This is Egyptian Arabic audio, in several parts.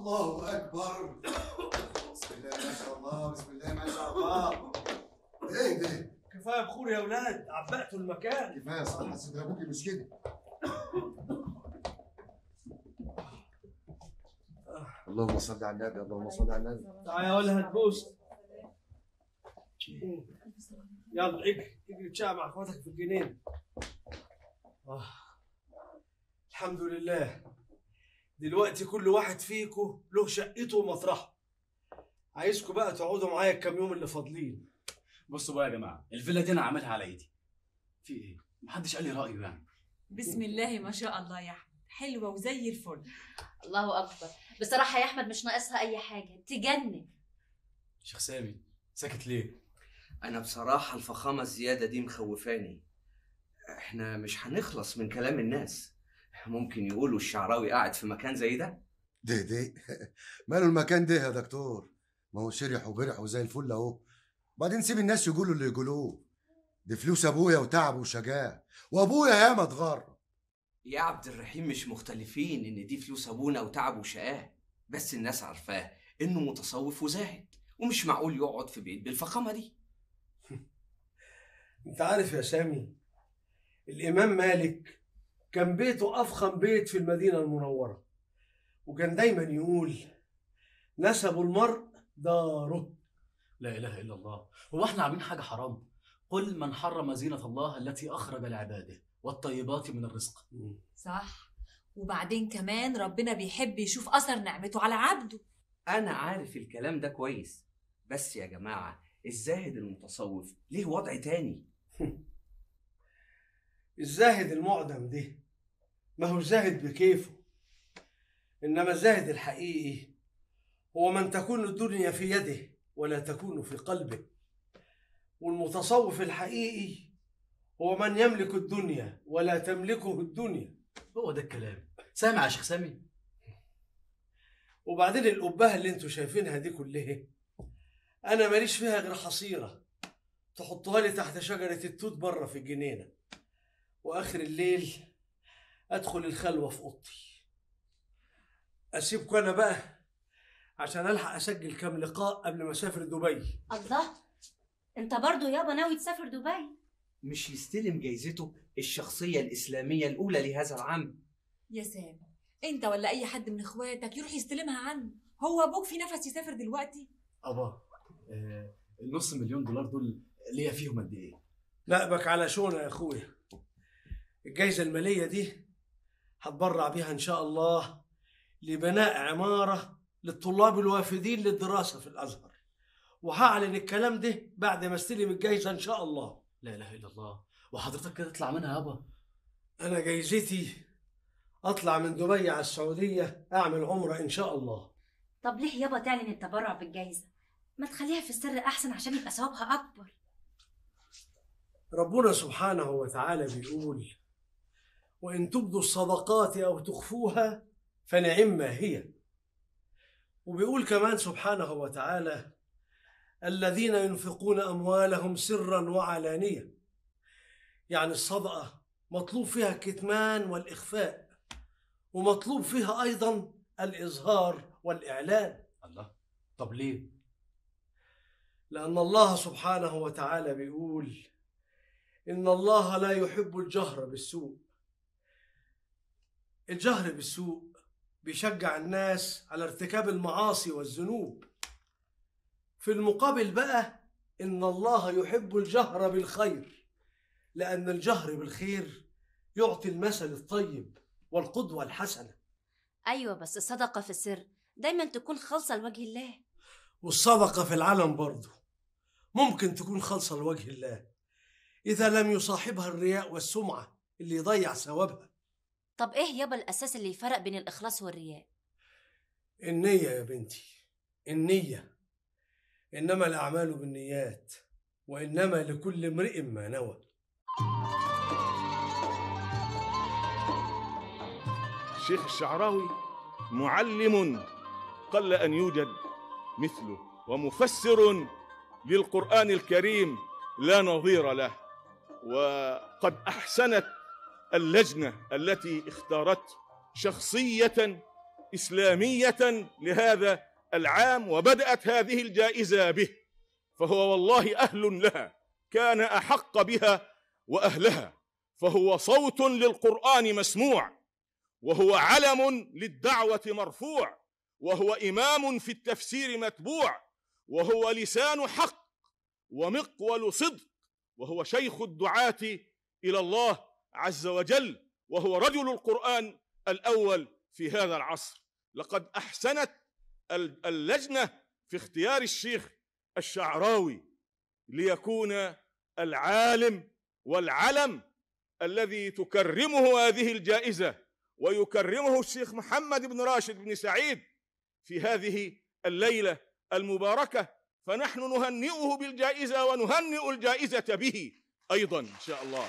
الله اكبر بسم الله ما شاء الله بسم الله ما شاء الله ايه ده كفايه بخور يا اولاد عبقتوا المكان كفايه صراحه سيد ابوكي مش كده اللهم صل على النبي اللهم صل على النبي تعالى يا ولا هتبوس يلا اجري اجري تشاء مع اخواتك في الجنين آه. الحمد لله دلوقتي كل واحد فيكم له شقته ومطرحه عايزكم بقى تقعدوا معايا الكام يوم اللي فاضلين بصوا بقى يا جماعه الفيلا دي انا عاملها على ايدي في ايه محدش قال لي رايه يعني بسم الله ما شاء الله يا احمد حلوه وزي الفل الله اكبر بصراحه يا احمد مش ناقصها اي حاجه تجنن شيخ سامي ساكت ليه انا بصراحة الفخامة الزيادة دي مخوفاني احنا مش هنخلص من كلام الناس ممكن يقولوا الشعراوي قاعد في مكان زي ده ده ده ماله المكان ده يا دكتور ما هو شرح وبرح وزي الفل اهو بعدين سيب الناس يقولوا اللي يقولوه دي فلوس ابويا وتعب وشجاع وابويا ياما اتغرب يا عبد الرحيم مش مختلفين ان دي فلوس ابونا وتعب وشقاه بس الناس عارفاه انه متصوف وزاهد ومش معقول يقعد في بيت بالفخامة دي انت عارف يا سامي الامام مالك كان بيته افخم بيت في المدينه المنوره وكان دايما يقول نسب المرء داره لا اله الا الله هو احنا عاملين حاجه حرام قل من حرم زينه الله التي اخرج لعباده والطيبات من الرزق صح وبعدين كمان ربنا بيحب يشوف اثر نعمته على عبده انا عارف الكلام ده كويس بس يا جماعة الزاهد المتصوف ليه وضع تاني الزاهد المعدم ده ما هو زاهد بكيفه انما الزاهد الحقيقي هو من تكون الدنيا في يده ولا تكون في قلبه والمتصوف الحقيقي هو من يملك الدنيا ولا تملكه الدنيا هو ده الكلام سامع يا شيخ سامي وبعدين القبهة اللي انتوا شايفينها دي كلها انا ماليش فيها غير حصيرة تحطوها لي تحت شجرة التوت بره في الجنينة واخر الليل ادخل الخلوة في اوضتي اسيبكم انا بقى عشان الحق اسجل كام لقاء قبل ما اسافر دبي الله انت برضو يابا ناوي تسافر دبي مش يستلم جايزته الشخصية الإسلامية الأولى لهذا العام يا سام انت ولا اي حد من اخواتك يروح يستلمها عنه هو ابوك في نفس يسافر دلوقتي ابا آه النص مليون دولار دول ليا فيهم قد ايه نقبك على شونه يا اخويا الجايزة المالية دي هتبرع بيها ان شاء الله لبناء عمارة للطلاب الوافدين للدراسة في الازهر وهعلن الكلام ده بعد ما استلم الجايزة ان شاء الله لا اله الا الله وحضرتك كده تطلع منها يابا انا جايزتي اطلع من دبي على السعودية اعمل عمرة ان شاء الله طب ليه يابا تعلن التبرع بالجايزه ما تخليها في السر احسن عشان يبقى ثوابها اكبر ربنا سبحانه وتعالى بيقول وإن تبدوا الصدقات أو تخفوها فنعم هي وبيقول كمان سبحانه وتعالى الذين ينفقون أموالهم سرا وعلانية يعني الصدقة مطلوب فيها الكتمان والإخفاء ومطلوب فيها أيضا الإظهار والإعلان الله طب ليه لأن الله سبحانه وتعالى بيقول إن الله لا يحب الجهر بالسوء الجهر بالسوء بيشجع الناس على ارتكاب المعاصي والذنوب في المقابل بقى إن الله يحب الجهر بالخير لأن الجهر بالخير يعطي المثل الطيب والقدوة الحسنة ايوه بس الصدقه في السر دايما تكون خالصه لوجه الله والصدقة في العلن برضه ممكن تكون خالصة لوجه الله إذا لم يصاحبها الرياء والسمعة اللي يضيع ثوابها طب ايه يابا الاساس اللي يفرق بين الاخلاص والرياء النية يا بنتي النية إنما الأعمال بالنيات وإنما لكل امرئ ما نوى الشيخ الشعراوي معلم قل ان يوجد مثله ومفسر للقران الكريم لا نظير له وقد احسنت اللجنه التي اختارت شخصيه اسلاميه لهذا العام وبدات هذه الجائزه به فهو والله اهل لها كان احق بها واهلها فهو صوت للقران مسموع وهو علم للدعوه مرفوع وهو امام في التفسير متبوع وهو لسان حق ومقول صدق وهو شيخ الدعاه الى الله عز وجل وهو رجل القران الاول في هذا العصر لقد احسنت اللجنه في اختيار الشيخ الشعراوي ليكون العالم والعلم الذي تكرمه هذه الجائزه ويكرمه الشيخ محمد بن راشد بن سعيد في هذه الليله المباركه فنحن نهنئه بالجائزه ونهنئ الجائزه به ايضا ان شاء الله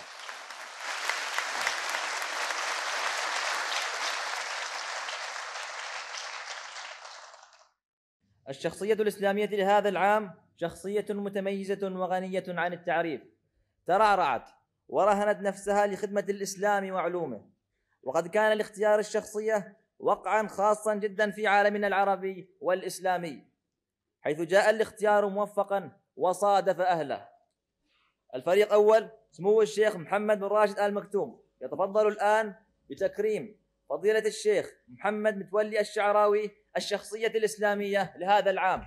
الشخصية الإسلامية لهذا العام شخصية متميزة وغنية عن التعريف ترعرعت ورهنت نفسها لخدمة الإسلام وعلومه وقد كان لاختيار الشخصية وقعا خاصا جدا في عالمنا العربي والإسلامي حيث جاء الاختيار موفقا وصادف أهله الفريق أول سمو الشيخ محمد بن راشد آل مكتوم يتفضل الآن بتكريم فضيلة الشيخ محمد متولي الشعراوي الشخصية الإسلامية لهذا العام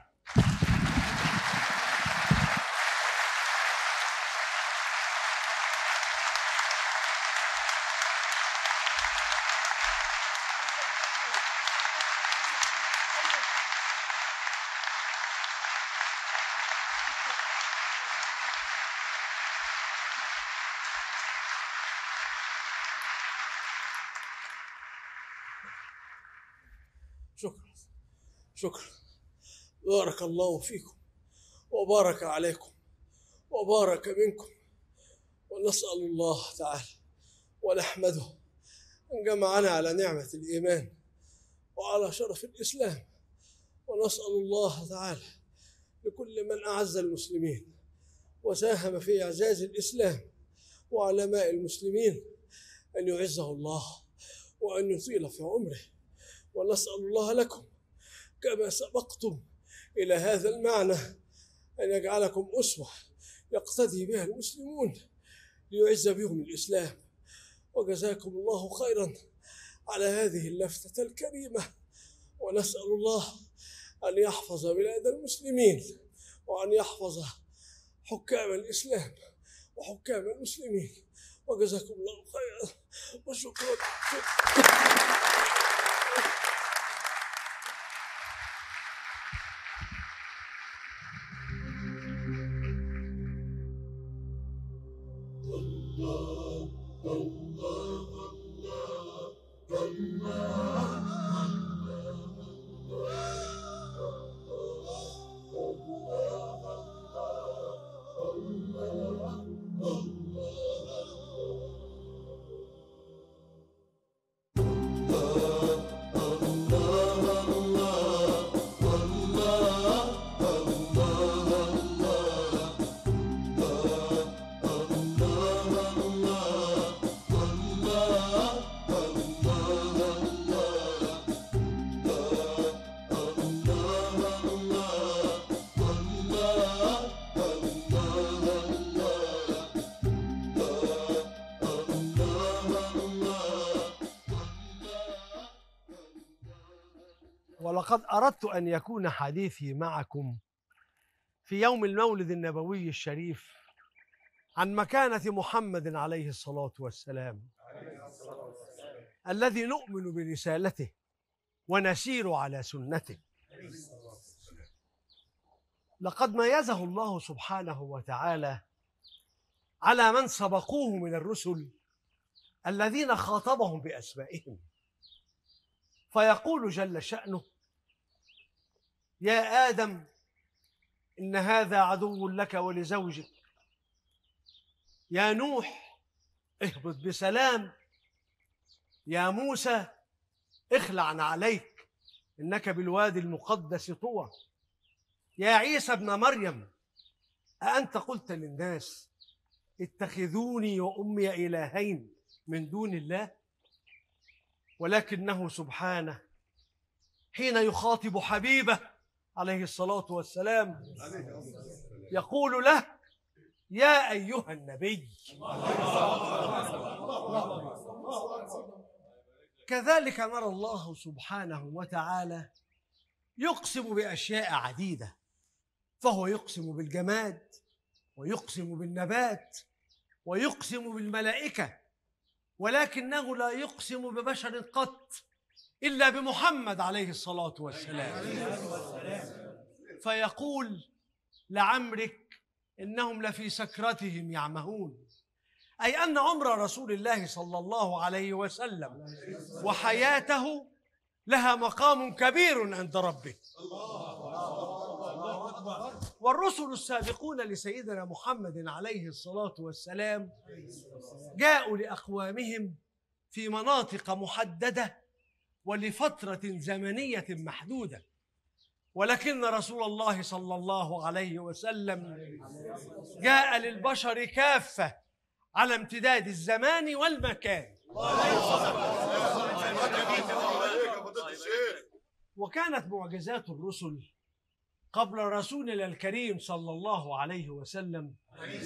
شكرا شكرا بارك الله فيكم وبارك عليكم وبارك منكم ونسأل الله تعالى ونحمده أن جمعنا على نعمة الإيمان وعلى شرف الإسلام ونسأل الله تعالى لكل من أعز المسلمين وساهم في إعزاز الإسلام وعلماء المسلمين أن يعزه الله وأن يطيل في عمره ونسأل الله لكم كما سبقتم إلى هذا المعنى أن يجعلكم أسوة يقتدي بها المسلمون ليعز بهم الإسلام وجزاكم الله خيرا على هذه اللفتة الكريمة ونسأل الله أن يحفظ بلاد المسلمين وأن يحفظ حكام الإسلام وحكام المسلمين وجزاكم الله خيرا وشكرا ولقد أردت أن يكون حديثي معكم في يوم المولد النبوي الشريف عن مكانة محمد عليه الصلاة والسلام الذي نؤمن برسالته ونسير على سنته لقد ميزه الله سبحانه وتعالى على من سبقوه من الرسل الذين خاطبهم بأسمائهم فيقول جل شأنه يا آدم إن هذا عدو لك ولزوجك يا نوح اهبط بسلام يا موسى اخلع عليك إنك بالوادي المقدس طوى يا عيسى ابن مريم أأنت قلت للناس اتخذوني وأمي إلهين من دون الله ولكنه سبحانه حين يخاطب حبيبه عليه الصلاة والسلام يقول له يا أيها النبي كذلك نرى الله سبحانه وتعالى يقسم بأشياء عديدة فهو يقسم بالجماد ويقسم بالنبات ويقسم بالملائكة ولكنه لا يقسم ببشر قط إلا بمحمد عليه الصلاة والسلام فيقول لعمرك إنهم لفي سكرتهم يعمهون أي أن عمر رسول الله صلى الله عليه وسلم وحياته لها مقام كبير عند ربه والرسل السابقون لسيدنا محمد عليه الصلاة والسلام جاءوا لأقوامهم في مناطق محددة ولفترة زمنية محدودة ولكن رسول الله صلى الله عليه وسلم جاء للبشر كافة على امتداد الزمان والمكان وكانت معجزات الرسل قبل رسولنا الكريم صلى الله عليه وسلم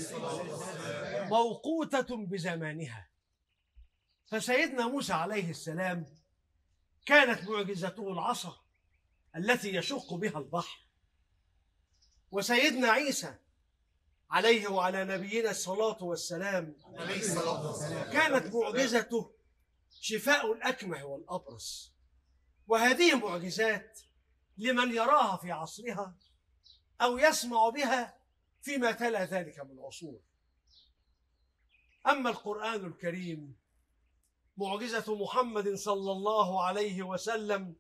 موقوتة بزمانها فسيدنا موسى عليه السلام كانت معجزته العصا التي يشق بها البحر وسيدنا عيسى عليه وعلى نبينا الصلاة والسلام كانت معجزته شفاء الأكمه والأبرص وهذه معجزات لمن يراها في عصرها أو يسمع بها فيما تلا ذلك من عصور أما القرآن الكريم معجزة محمد صلى الله عليه وسلم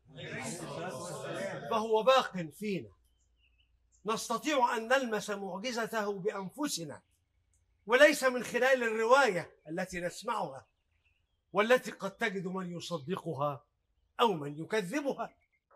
فهو باق فينا نستطيع أن نلمس معجزته بأنفسنا وليس من خلال الرواية التي نسمعها والتي قد تجد من يصدقها أو من يكذبها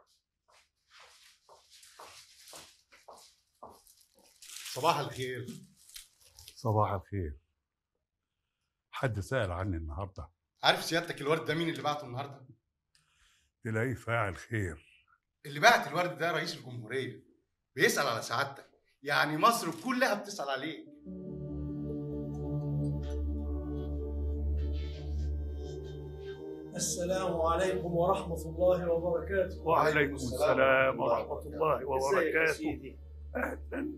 صباح الخير صباح الخير حد سأل عني النهارده عارف سيادتك الورد ده مين اللي بعته النهارده؟ تلاقيه فاعل خير اللي بعت الورد ده رئيس الجمهورية بيسأل على سعادتك يعني مصر كلها بتسأل عليك السلام عليكم ورحمة الله وبركاته وعليكم السلام ورحمة الله ازيك يا وبركاته سيدي أهلا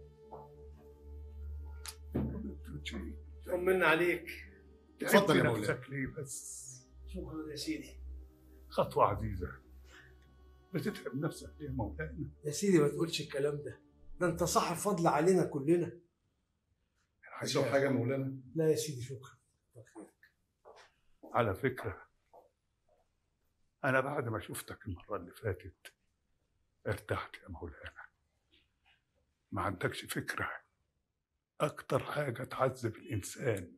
طمنا عليك اتفضل يا تعبت مولانا. نفسك ليه بس شكرا يا سيدي خطوة عزيزة بتتعب نفسك ليه يا مولانا يا سيدي ما تقولش الكلام ده ده انت صاحب فضل علينا كلنا تشرب حاجة يا مولانا؟ لا يا سيدي شكرا على فكرة أنا بعد ما شفتك المرة اللي فاتت ارتحت يا مولانا ما عندكش فكرة أكتر حاجة تعذب الإنسان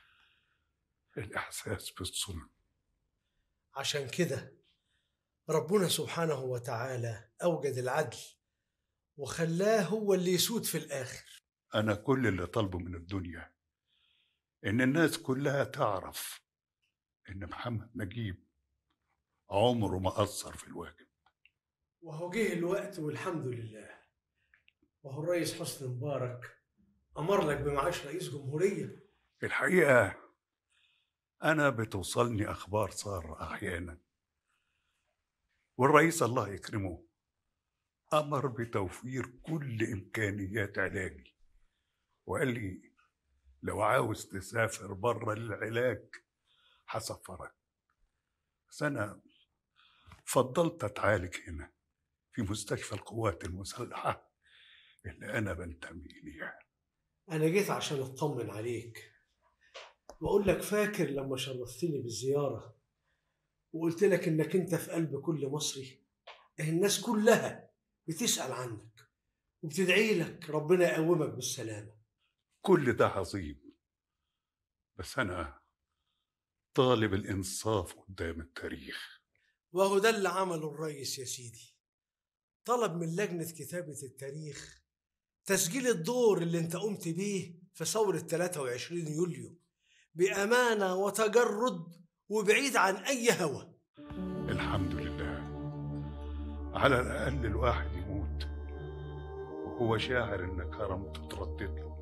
الإحساس بالظلم عشان كده ربنا سبحانه وتعالى أوجد العدل وخلاه هو اللي يسود في الآخر أنا كل اللي طالبه من الدنيا إن الناس كلها تعرف إن محمد نجيب عمره ما قصر في الواجب وهو جه الوقت والحمد لله وهو الرئيس حسني مبارك أمر لك بمعاش رئيس جمهورية الحقيقة أنا بتوصلني أخبار سارة أحيانا والرئيس الله يكرمه أمر بتوفير كل إمكانيات علاجي وقال لي لو عاوز تسافر بره للعلاج هسفرك بس أنا فضلت أتعالج هنا في مستشفى القوات المسلحة اللي أنا بنتمي ليها أنا جيت عشان أطمن عليك وأقول لك فاكر لما شرفتني بالزيارة وقلت لك إنك أنت في قلب كل مصري إيه الناس كلها بتسأل عنك وبتدعي لك ربنا يقومك بالسلامة كل ده عظيم بس أنا طالب الإنصاف قدام التاريخ وهو ده اللي عمله الرئيس يا سيدي طلب من لجنة كتابة التاريخ تسجيل الدور اللي انت قمت بيه في ثورة 23 يوليو بأمانة وتجرد وبعيد عن أي هوى الحمد لله على الأقل الواحد يموت وهو شاعر إن كرامته تردد له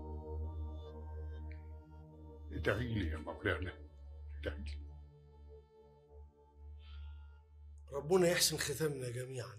ادعي لي يا مولانا ادعي لي ربنا يحسن ختامنا جميعا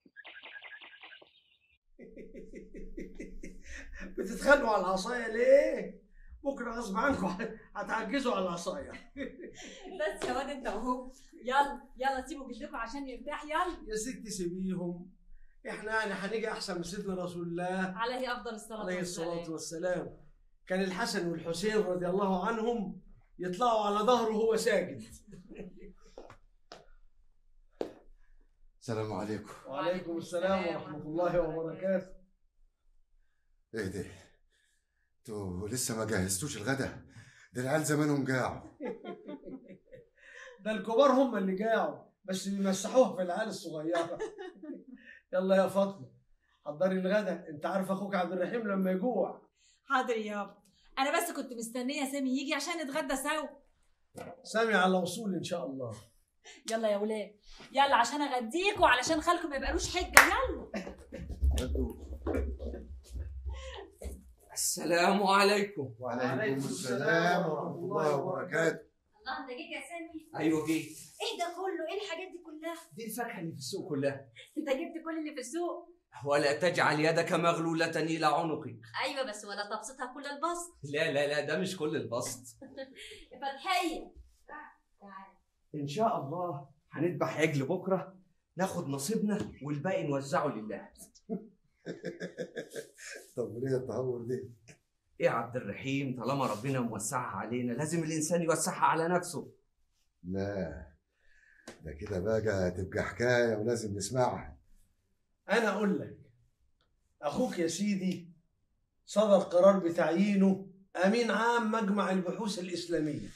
بتتخانقوا على العصايه ليه؟ بكره غصب عنكم هتعجزوا على العصايه بس يا واد انت وهو يلا يلا سيبوا جدكم عشان يرتاح يلا يا ستي سيبيهم احنا يعني هنيجي احسن من سيدنا رسول الله عليه افضل الصلاه عليه والسلام الصلاه والسلام كان الحسن والحسين رضي الله عنهم يطلعوا على ظهره وهو ساجد السلام عليكم وعليكم السلام ورحمه الله وبركاته ايه ده انتوا لسه ما جهزتوش الغدا ده العيال زمانهم جاعوا ده الكبار هم اللي جاعوا بس بيمسحوها في العيال الصغيره يلا يا فاطمه حضري الغدا انت عارف اخوك عبد الرحيم لما يجوع حاضر يابا انا بس كنت مستنيه سامي يجي عشان نتغدى سوا سامي على وصول ان شاء الله يلا يا ولاد يلا عشان اغديكوا وعلشان خالكم ما يبقالوش حجه يلا السلام عليكم وعليكم السلام ورحمه الله وبركاته الله انت جيت يا سامي ايوه جيت ايه ده كله ايه الحاجات دي كلها دي الفاكهه اللي في السوق كلها انت جبت كل اللي في السوق ولا تجعل يدك مغلولة إلى عنقك ايوه بس ولا تبسطها كل البسط لا لا لا ده مش كل البسط فتحيه تعال إن شاء الله هنذبح عجل بكرة ناخد نصيبنا والباقي نوزعه لله طب وليه التهور دي إيه يا عبد الرحيم طالما ربنا موسعها علينا لازم الإنسان يوسعها على نفسه لا ده كده بقى تبقى حكايه ولازم نسمعها انا اقول لك اخوك يا سيدي صدر قرار بتعيينه امين عام مجمع البحوث الاسلاميه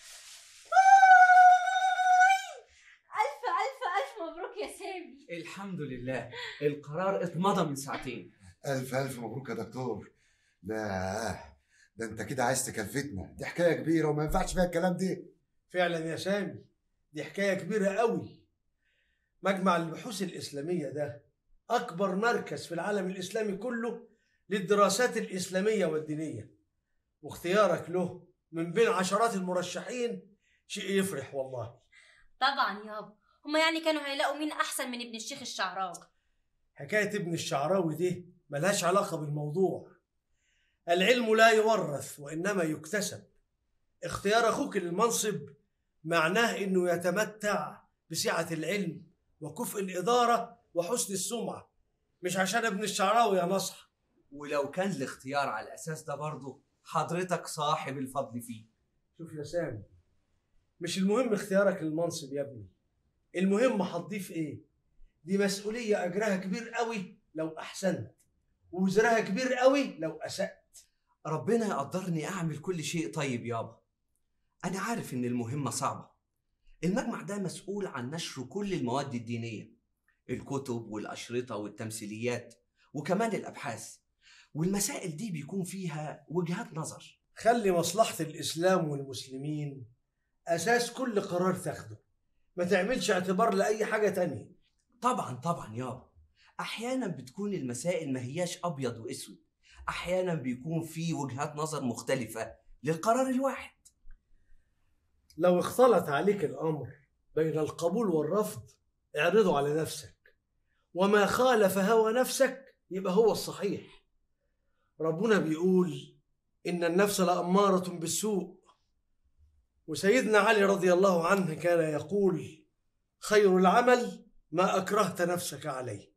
الف الف الف مبروك يا سامي الحمد لله القرار اتمضى من ساعتين الف الف مبروك يا دكتور لا ده انت كده عايز تكلفتنا دي حكايه كبيره وما ينفعش فيها الكلام ده فعلا يا سامي دي حكايه كبيره قوي مجمع البحوث الاسلاميه ده اكبر مركز في العالم الاسلامي كله للدراسات الاسلاميه والدينيه واختيارك له من بين عشرات المرشحين شيء يفرح والله طبعا يابا هما يعني كانوا هيلاقوا مين احسن من ابن الشيخ الشعراوي حكايه ابن الشعراوي دي ملهاش علاقه بالموضوع العلم لا يورث وانما يكتسب اختيار اخوك للمنصب معناه انه يتمتع بسعه العلم وكفء الاداره وحسن السمعه مش عشان ابن الشعراوي يا نصح ولو كان الاختيار على الأساس ده برضه حضرتك صاحب الفضل فيه شوف يا سامي مش المهم اختيارك للمنصب يا ابني المهم هتضيف ايه دي مسؤوليه اجرها كبير قوي لو احسنت ووزرها كبير قوي لو اسأت ربنا يقدرني أعمل كل شيء طيب يابا أنا عارف إن المهمة صعبة المجمع ده مسؤول عن نشر كل المواد الدينية الكتب والأشرطة والتمثيليات وكمان الأبحاث والمسائل دي بيكون فيها وجهات نظر خلي مصلحة الإسلام والمسلمين أساس كل قرار تاخده ما تعملش اعتبار لأي حاجة تانية طبعا طبعا يابا أحيانا بتكون المسائل ما هياش أبيض وأسود أحيانا بيكون في وجهات نظر مختلفة للقرار الواحد لو اختلط عليك الأمر بين القبول والرفض اعرضه على نفسك وما خالف هوى نفسك يبقى هو الصحيح ربنا بيقول إن النفس لأمارة بالسوء وسيدنا علي رضي الله عنه كان يقول خير العمل ما أكرهت نفسك عليه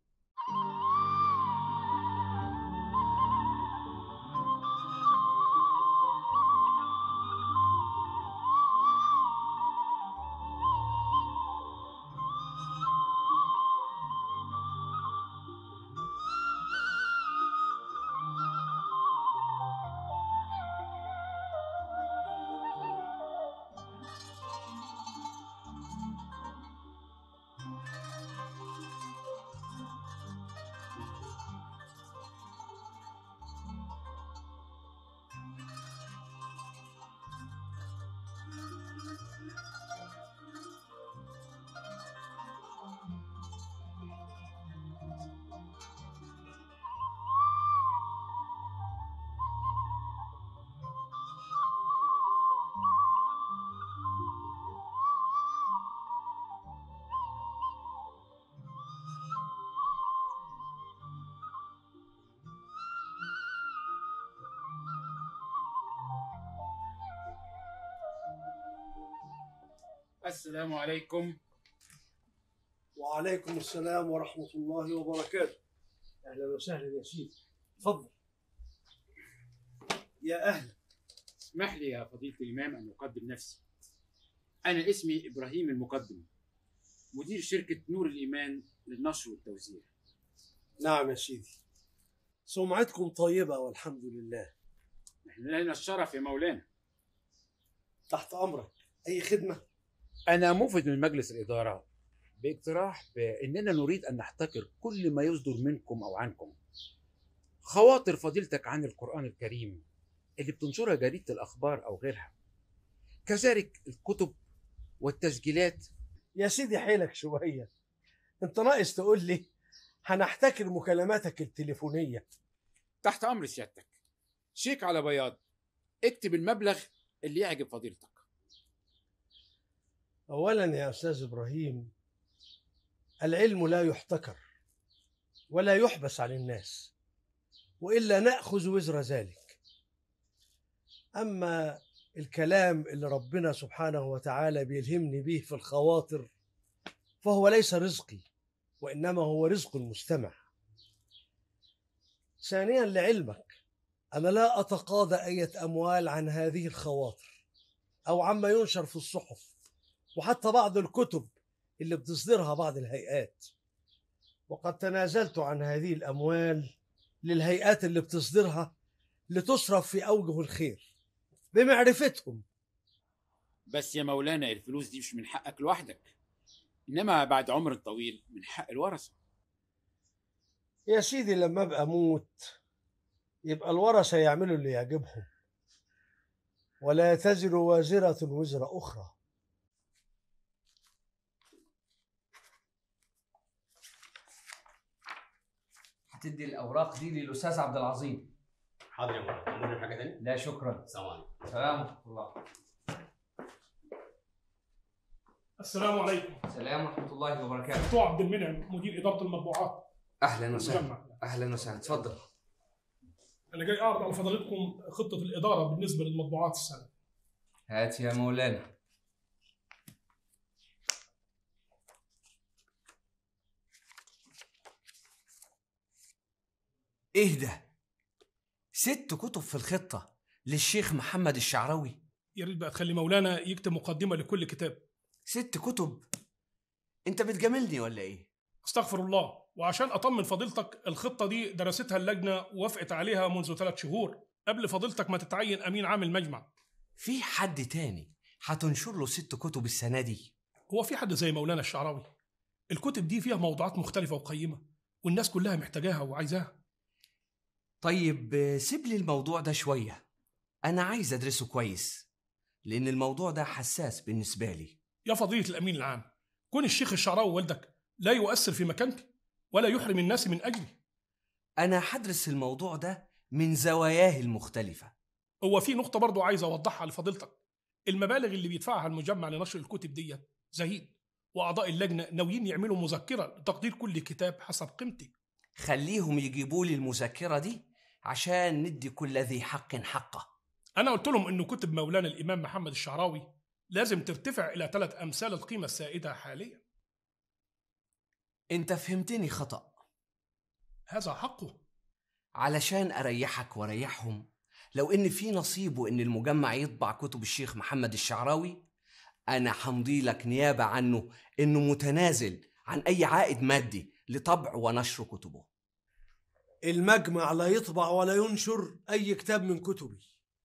السلام عليكم وعليكم السلام ورحمة الله وبركاته أهلا وسهلا يا سيدي اتفضل يا أهلا اسمح لي يا فضيلة الإمام أن أقدم نفسي أنا اسمي إبراهيم المقدم مدير شركة نور الإيمان للنشر والتوزيع نعم يا سيدي سمعتكم طيبة والحمد لله نحن لنا الشرف يا مولانا تحت أمرك أي خدمة أنا موفد من مجلس الإدارة باقتراح بأننا نريد أن نحتكر كل ما يصدر منكم أو عنكم خواطر فضيلتك عن القرآن الكريم اللي بتنشرها جريدة الأخبار أو غيرها كذلك الكتب والتسجيلات يا سيدي حيلك شوية أنت ناقص تقول لي هنحتكر مكالماتك التليفونية تحت أمر سيادتك شيك على بياض اكتب المبلغ اللي يعجب فضيلتك أولا يا أستاذ إبراهيم العلم لا يحتكر ولا يحبس عن الناس وإلا نأخذ وزر ذلك أما الكلام اللي ربنا سبحانه وتعالى بيلهمني به في الخواطر فهو ليس رزقي وإنما هو رزق المستمع ثانيا لعلمك أنا لا أتقاضى أية أموال عن هذه الخواطر أو عما ينشر في الصحف وحتى بعض الكتب اللي بتصدرها بعض الهيئات وقد تنازلت عن هذه الأموال للهيئات اللي بتصدرها لتصرف في أوجه الخير بمعرفتهم بس يا مولانا الفلوس دي مش من حقك لوحدك إنما بعد عمر طويل من حق الورثة يا سيدي لما أبقى أموت يبقى الورثة يعملوا اللي يعجبهم ولا تزر وازرة وزر أخرى هتدي الاوراق دي للاستاذ عبد العظيم حاضر يا مولانا تأمرني بحاجة تانية؟ لا شكرا السلام عليكم سلام ورحمه الله السلام عليكم سلام ورحمه الله وبركاته دكتور عبد المنعم مدير اداره المطبوعات اهلا وسهلا مجمع. اهلا وسهلا اتفضل انا جاي اعرض على فضيلتكم خطه الاداره بالنسبه للمطبوعات السنه هات يا مولانا ايه ده ست كتب في الخطه للشيخ محمد الشعراوي يا ريت بقى تخلي مولانا يكتب مقدمه لكل كتاب ست كتب انت بتجاملني ولا ايه استغفر الله وعشان اطمن فضيلتك الخطه دي درستها اللجنه ووافقت عليها منذ ثلاث شهور قبل فضيلتك ما تتعين امين عام المجمع في حد تاني هتنشر له ست كتب السنه دي هو في حد زي مولانا الشعراوي الكتب دي فيها موضوعات مختلفه وقيمه والناس كلها محتاجاها وعايزاها طيب آه، سيب لي الموضوع ده شويه انا عايز ادرسه كويس لان الموضوع ده حساس بالنسبه لي يا فضيله الامين العام كون الشيخ الشعراوي والدك لا يؤثر في مكانتي ولا يحرم الناس من اجلي انا هدرس الموضوع ده من زواياه المختلفه هو في نقطة برضو عايز أوضحها لفضيلتك المبالغ اللي بيدفعها المجمع لنشر الكتب دي زهيد وأعضاء اللجنة ناويين يعملوا مذكرة لتقدير كل كتاب حسب قيمته خليهم يجيبوا لي المذكره دي عشان ندي كل ذي حق حقه أنا قلت لهم إنه كتب مولانا الإمام محمد الشعراوي لازم ترتفع إلى ثلاث أمثال القيمة السائدة حاليا انت فهمتني خطا هذا حقه علشان اريحك واريحهم لو ان في نصيب وان المجمع يطبع كتب الشيخ محمد الشعراوي انا همضي لك نيابه عنه انه متنازل عن اي عائد مادي لطبع ونشر كتبه المجمع لا يطبع ولا ينشر أي كتاب من كتبي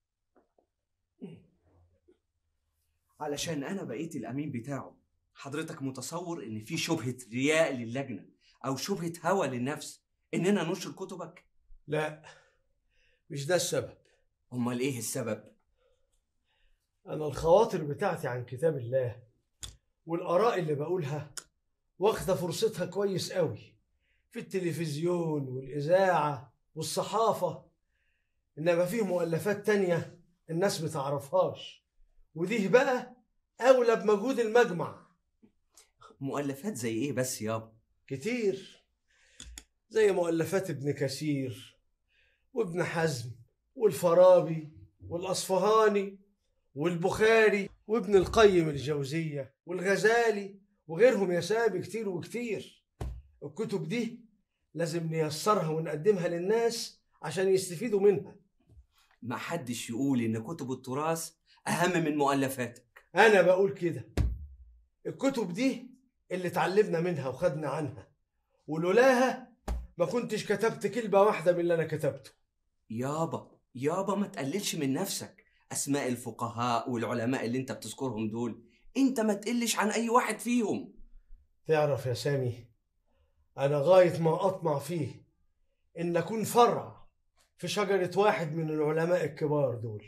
علشان انا بقيت الامين بتاعه حضرتك متصور ان في شبهه رياء للجنه او شبهه هوى للنفس اننا ننشر كتبك لا مش ده السبب امال ايه السبب أنا الخواطر بتاعتي عن كتاب الله والآراء اللي بقولها واخدة فرصتها كويس قوي في التلفزيون والإذاعة والصحافة إنما فيه مؤلفات تانية الناس بتعرفهاش ودي بقى أولى بمجهود المجمع مؤلفات زي ايه بس يابا كتير زي مؤلفات ابن كثير وابن حزم والفارابي والأصفهاني والبخاري وابن القيم الجوزية والغزالي وغيرهم يا سامي كتير وكتير الكتب دي لازم نيسرها ونقدمها للناس عشان يستفيدوا منها ما حدش يقول ان كتب التراث اهم من مؤلفاتك أنا بقول كده الكتب دي اللي اتعلمنا منها وخدنا عنها ولولاها ما كنتش كتبت كلمة واحدة من اللي أنا كتبته يابا يابا ما تقللش من نفسك اسماء الفقهاء والعلماء اللي انت بتذكرهم دول انت ما تقلش عن اي واحد فيهم تعرف يا سامي أنا غاية ما أطمع فيه إن أكون فرع في شجرة واحد من العلماء الكبار دول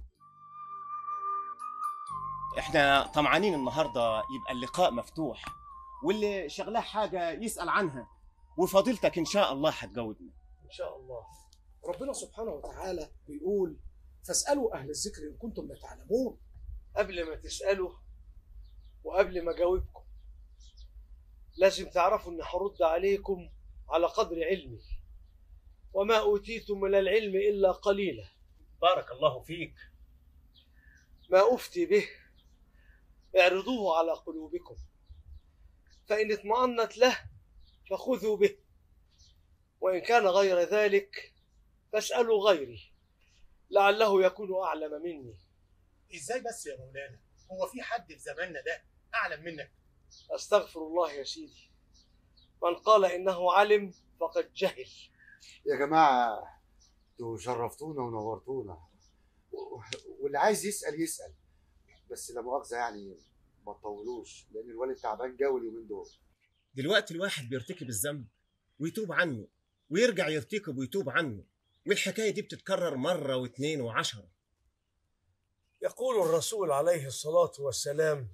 احنا طمعانين النهارده يبقى اللقاء مفتوح واللي شغلاه حاجه يسال عنها وفضيلتك ان شاء الله هتجاوبنا إن شاء الله ربنا سبحانه وتعالى بيقول فاسألوا أهل الذكر إن كنتم لا تعلمون قبل ما تسألوا وقبل ما أجاوبكم لازم تعرفوا إني هرد عليكم على قدر علمي وما أوتيتم من العلم إلا قليلا بارك الله فيك ما أفتي به اعرضوه على قلوبكم فإن اطمأنت له فخذوا به وإن كان غير ذلك فاسألوا غيري لعله يكون أعلم مني ازاي بس يا مولانا هو في حد في زماننا ده اعلم منك أستغفر الله يا سيدي من قال إنه علم فقد جهل يا جماعة انتوا شرفتونا ونورتونا و- واللي عايز يسأل يسأل بس لا مؤاخذة يعني ما تطولوش لأن الوالد تعبان جو اليومين دول دلوقتي الواحد بيرتكب الذنب ويتوب عنه ويرجع يرتكب ويتوب عنه والحكايه دي بتتكرر مره واثنين وعشرة يقول الرسول عليه الصلاة والسلام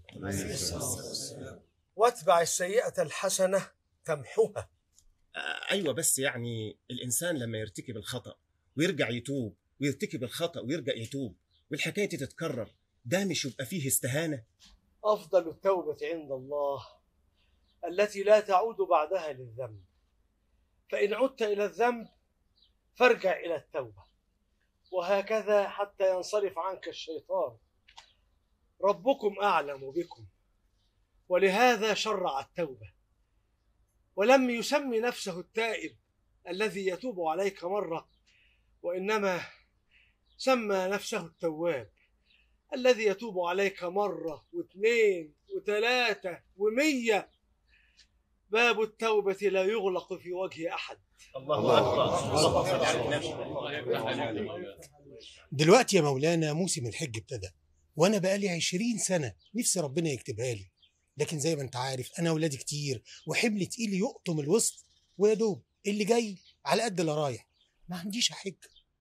واتبع السيئة الحسنة تمحوها آه، ايوه بس يعني الانسان لما يرتكب الخطا ويرجع يتوب ويرتكب الخطا ويرجع يتوب والحكايه دي تتكرر ده مش يبقى فيه استهانه أفضل التوبة عند الله التي لا تعود بعدها للذنب فإن عدت إلى الذنب فارجع إلى التوبة وهكذا حتى ينصرف عنك الشيطان ربكم أعلم بكم ولهذا شرع التوبة ولم يسمي نفسه التائب الذي يتوب عليك مرة وإنما سمى نفسه التواب الذي يتوب عليك مرة واثنين وثلاثة ومية باب التوبة لا يغلق في وجه أحد الله اكبر اللهم صل على النبي دلوقتي يا مولانا موسم الحج ابتدى وانا بقالي عشرين سنة نفسي ربنا يكتبها لي لكن زي ما انت عارف انا ولادي كتير وحمل تقيل يقطم الوسط ويا دوب اللي جاي على قد اللي رايح ما عنديش حج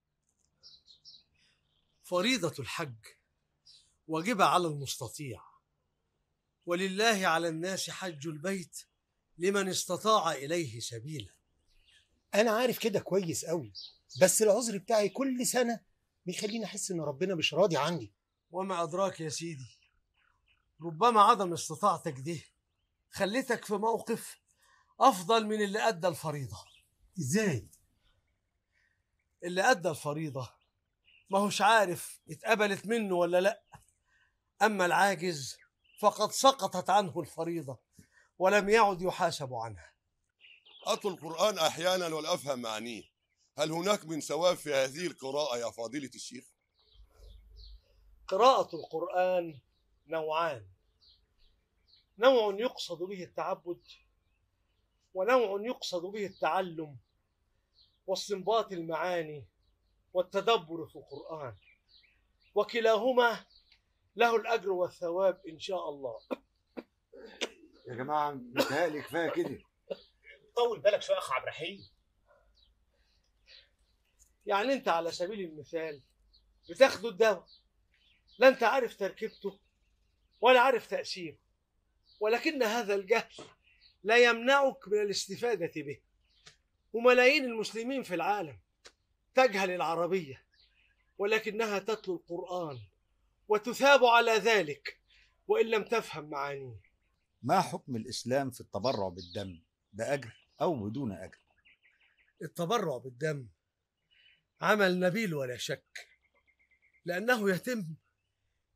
فريضة الحج واجبة على المستطيع ولله على الناس حج البيت لمن استطاع إليه سبيلا انا عارف كده كويس قوي بس العذر بتاعي كل سنة بيخليني احس ان ربنا مش راضي عني وما أدراك يا سيدي ربما عدم استطاعتك دي خلتك في موقف أفضل من اللي أدى الفريضة ازاي اللي أدى الفريضة ما هوش عارف اتقبلت منه ولا لأ أما العاجز فقد سقطت عنه الفريضة ولم يعد يحاسب عنها أتلو القرآن أحيانا ولا أفهم معانيه هل هناك من ثواب في هذه القراءة يا فضيلة الشيخ؟ قراءة القرآن نوعان نوع يقصد به التعبد ونوع يقصد به التعلم واستنباط المعاني والتدبر في القرآن وكلاهما له الأجر والثواب إن شاء الله يا جماعة متهيألي كفاية كده طول بالك شويه يا اخ عبد الرحيم يعني أنت على سبيل المثال بتاخده الدواء لا أنت عارف تركيبته ولا عارف تأثيره ولكن هذا الجهل لا يمنعك من الاستفادة به وملايين المسلمين في العالم تجهل العربية ولكنها تتلو القرآن وتثاب على ذلك وإن لم تفهم معانيه ما حكم الإسلام في التبرع بالدم بأجر أو بدون أجر التبرع بالدم عمل نبيل ولا شك لأنه يتم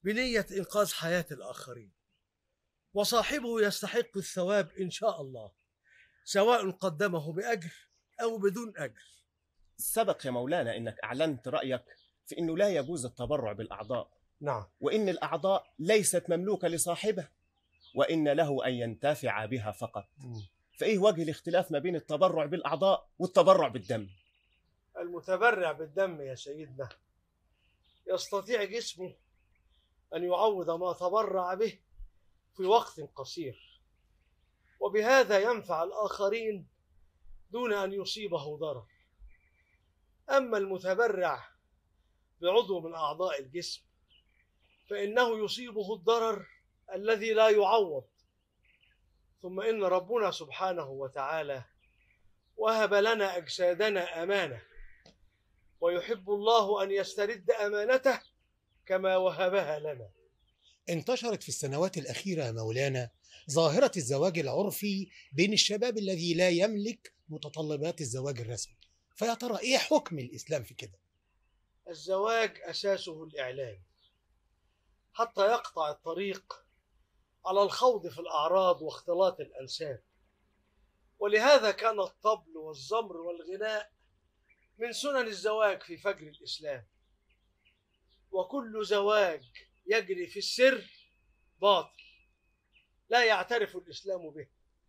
بنية إنقاذ حياة الآخرين وصاحبه يستحق الثواب إن شاء الله سواء قدمه بأجر أو بدون أجر سبق يا مولانا انك اعلنت رايك في انه لا يجوز التبرع بالاعضاء نعم وان الاعضاء ليست مملوكه لصاحبها وان له ان ينتفع بها فقط فايه وجه الاختلاف ما بين التبرع بالاعضاء والتبرع بالدم المتبرع بالدم يا سيدنا يستطيع جسمه أن يعوض ما تبرع به في وقت قصير وبهذا ينفع الآخرين دون أن يصيبه ضرر أما المتبرع بعضو من أعضاء الجسم فإنه يصيبه الضرر الذي لا يعوض ثم إن ربنا سبحانه وتعالى وهب لنا أجسادنا أمانة ويحب الله أن يسترد أمانته كما وهبها لنا انتشرت في السنوات الأخيرة يا مولانا ظاهرة الزواج العرفي بين الشباب الذي لا يملك متطلبات الزواج الرسمي فيا ترى إيه حكم الإسلام في كده؟ الزواج أساسه الإعلان حتى يقطع الطريق على الخوض في الأعراض واختلاط الأنساب ولهذا كان الطبل والزمر والغناء من سنن الزواج في فجر الإسلام وكل زواج يجري في السر باطل لا يعترف الإسلام به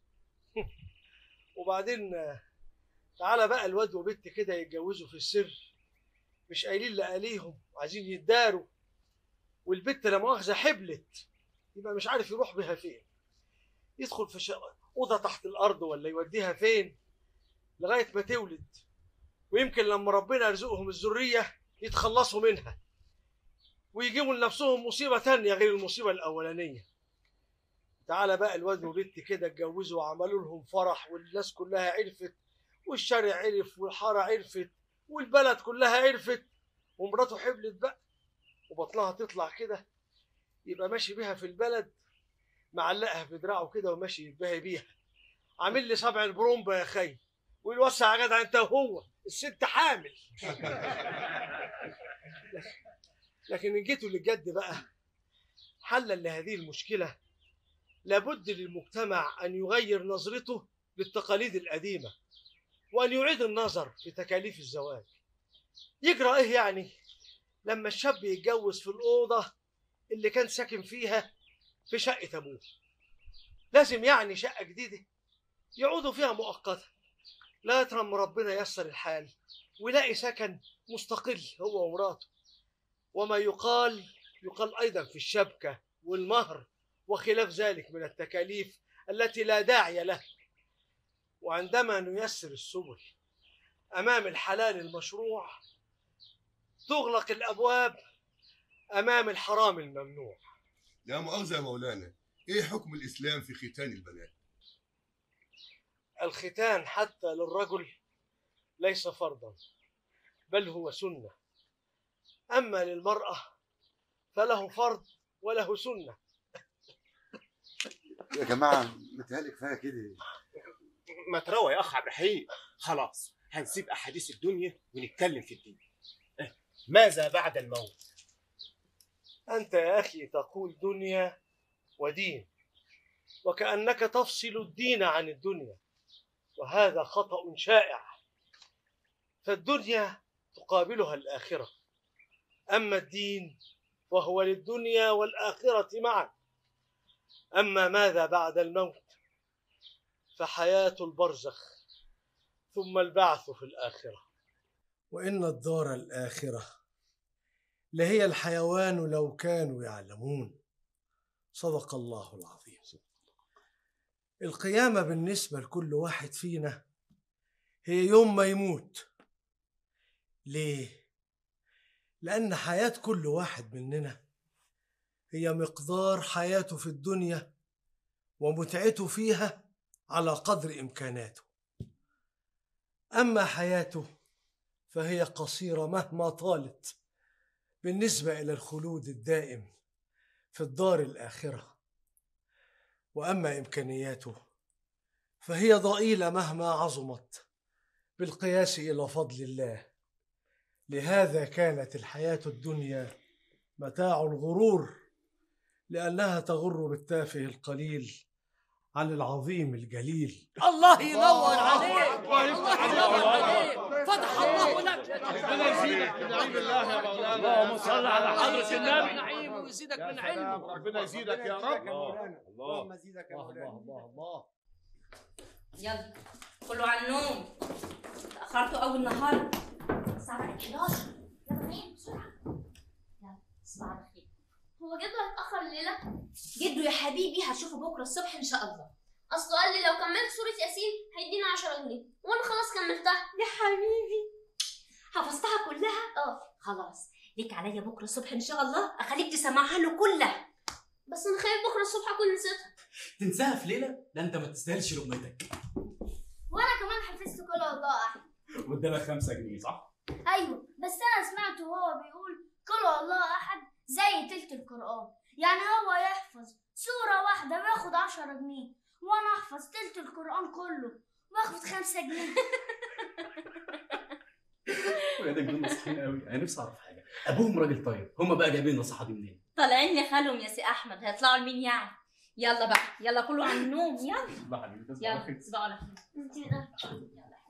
وبعدين تعالى بقى الواد وبنت كده يتجوزوا في السر مش قايلين لأهاليهم وعايزين يتداروا والبنت لا مؤاخذة حبلت يبقى مش عارف يروح بها فين يدخل في شقة أوضة تحت الأرض ولا يوديها فين لغاية ما تولد ويمكن لما ربنا يرزقهم الذرية يتخلصوا منها ويجيبوا لنفسهم مصيبة تانية غير المصيبة الأولانية تعالى بقى الواد وبنت كده اتجوزوا وعملوا لهم فرح والناس كلها عرفت والشارع عرف والحارة عرفت والبلد كلها عرفت ومراته حبلت بقى وبطنها تطلع كده يبقى ماشي بيها في البلد معلقها في دراعه كده وماشي يتباهي بيها عامل لي سبع البرومبا يا خي ويوسع يا جدع انت وهو الست حامل لكن ان جيتوا للجد بقى حلا لهذه المشكله لابد للمجتمع ان يغير نظرته للتقاليد القديمه وان يعيد النظر في تكاليف الزواج يجرى ايه يعني لما الشاب يتجوز في الاوضه اللي كان ساكن فيها في شقه ابوه لازم يعني شقه جديده يقعدوا فيها مؤقتا لا يترم ربنا يسر الحال ويلاقي سكن مستقل هو ومراته وما يقال يقال أيضا في الشبكة والمهر وخلاف ذلك من التكاليف التي لا داعي لها وعندما نيسر السبل أمام الحلال المشروع تغلق الأبواب أمام الحرام الممنوع لا مؤاخذة يا مولانا ايه حكم الاسلام في ختان البنات الختان حتى للرجل ليس فرضا بل هو سنة أما للمرأة فله فرض وله سنة يا جماعة متهيألي كفاية كده ما تروى يا اخ عبد الرحيم خلاص هنسيب احاديث الدنيا ونتكلم في الدين إيه، ماذا بعد الموت أنت يا أخي تقول دنيا ودين وكأنك تفصل الدين عن الدنيا وهذا خطأ شائع فالدنيا تقابلها الآخرة أما الدين فهو للدنيا والآخرة معا أما ماذا بعد الموت فحياة البرزخ ثم البعث في الآخرة وإن الدار الآخرة لهي الحيوان لو كانوا يعلمون صدق الله العظيم القيامة بالنسبة لكل واحد فينا هي يوم ما يموت ليه؟ لأن حياة كل واحد مننا هي مقدار حياته في الدنيا ومتعته فيها على قدر إمكاناته أما حياته فهي قصيرة مهما طالت بالنسبة إلى الخلود الدائم في الدار الآخرة وأما إمكانياته فهي ضئيلة مهما عظمت بالقياس إلى فضل الله لهذا كانت الحياة الدنيا متاع الغرور لأنها تغر بالتافه القليل عن العظيم الجليل الله ينور عليك الله ينور عليك فتح الله لك ربنا يزيدك من علم الله يا مولانا اللهم صل على حضرة النبي نعيم ويزيدك من علمه ربنا يزيدك يا رب اللهم زيدك يا مولانا الله الله يلا كله على النوم تأخرتوا أول النهار الساعة بقت 11 يلا نام بسرعة يلا تصبح على خير هو جده هيتأخر الليلة؟ جدو يا حبيبي هتشوفه بكرة الصبح إن شاء الله أصله قال لي لو كملت سورة ياسين هيدينا 10 جنيه وأنا خلاص كملتها يا حبيبي حفظتها كلها؟ اه خلاص ليك عليا بكرة الصبح إن شاء الله أخليك تسمعها له كلها بس أنا خايف بكرة الصبح أكون نسيتها تنساها في ليله ده انت ما تستاهلش لقمتك وأنا كمان حفظت كل الله أحد وادالك 5 جنيه صح؟ أيوه بس أنا سمعته وهو بيقول كل الله أحد زي تلت القرآن يعني هو يحفظ سورة واحدة بياخد 10 جنيه وأنا أحفظ تلت القرآن كله باخد 5 جنيه ولادك دول نصحين قوي انا نفسي اعرف حاجه ابوهم راجل طيب هم بقى جايبين النصيحه دي منين؟ طالعين لخالهم يا سي أحمد هيطلعوا لمين يعني يلا بقى يلا كله على النوم يلا لا حبيبي تصبح على يلا خير تصبحوا على خير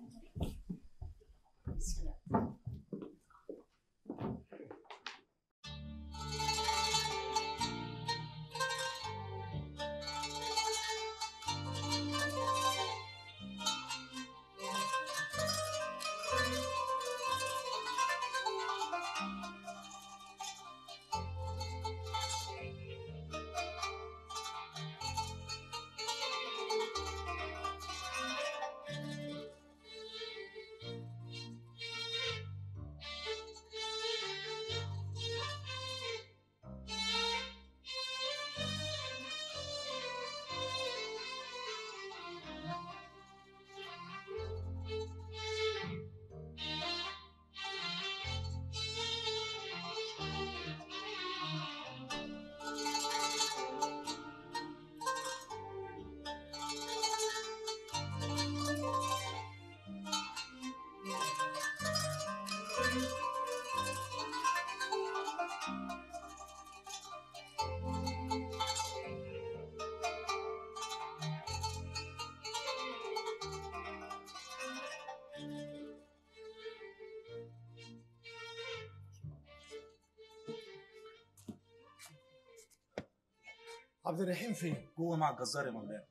عبد الرحيم فين؟ جوه مع الجزار يا مولانا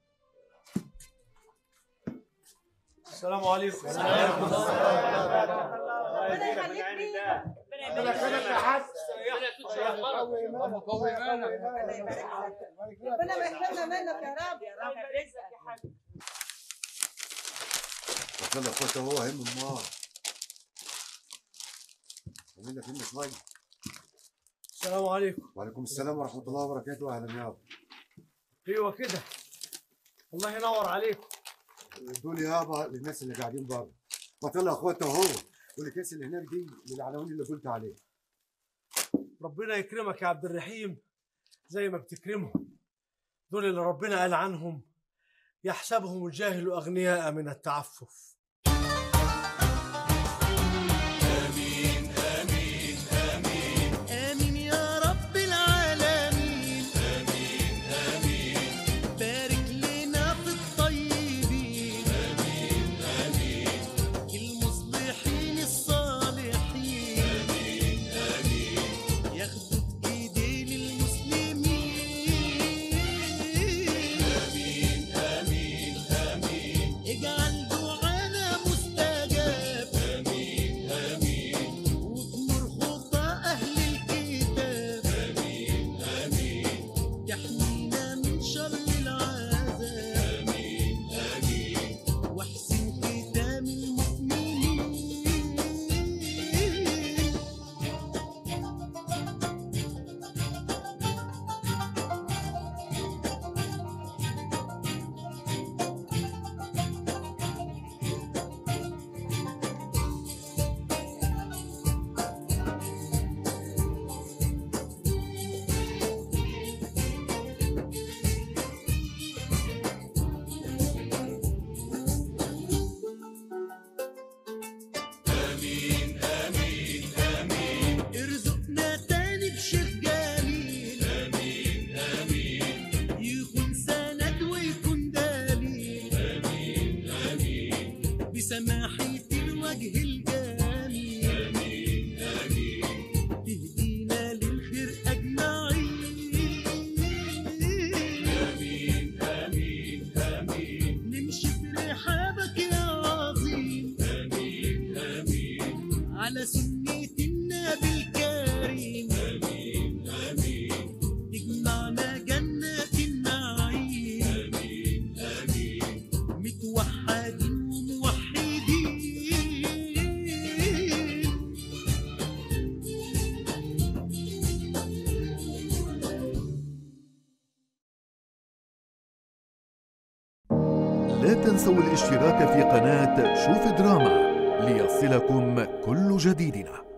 السلام عليكم ربنا يخليك لينا ربنا يخليك يا حاج ربنا ما يحرمنا منك يا رب يا رب رزقك يا حاج يلا اخوات اهو هم النار عاملين لك هنا شويه السلام عليكم وعليكم السلام ورحمه الله وبركاته اهلا يابا ايوه كده الله ينور عليكم دول يابا للناس اللي قاعدين بره ما طلع يا اخوات اهو والكاس اللي هناك دي للعناوين اللي قلت عليها ربنا يكرمك يا عبد الرحيم زي ما بتكرمهم دول اللي ربنا قال عنهم يحسبهم الجاهل أغنياء من التعفف آمين آمين آمين آمين يا رب العالمين آمين آمين بارك لنا في الطيبين آمين آمين المصلحين الصالحين آمين آمين ياخدوا بإيدين المسلمين آمين آمين آمين اجعل دعانا سماحة الوجه الجميل آمين آمين تهدينا للخير أجمعين آمين آمين آمين نمشي في رحابك يا عظيم آمين آمين على سنة النبي الكريم آمين آمين تجمعنا جنات النعيم آمين آمين متوحدين وموحدين لا تنسوا الاشتراك في قناة شوف دراما ليصلكم كل جديدنا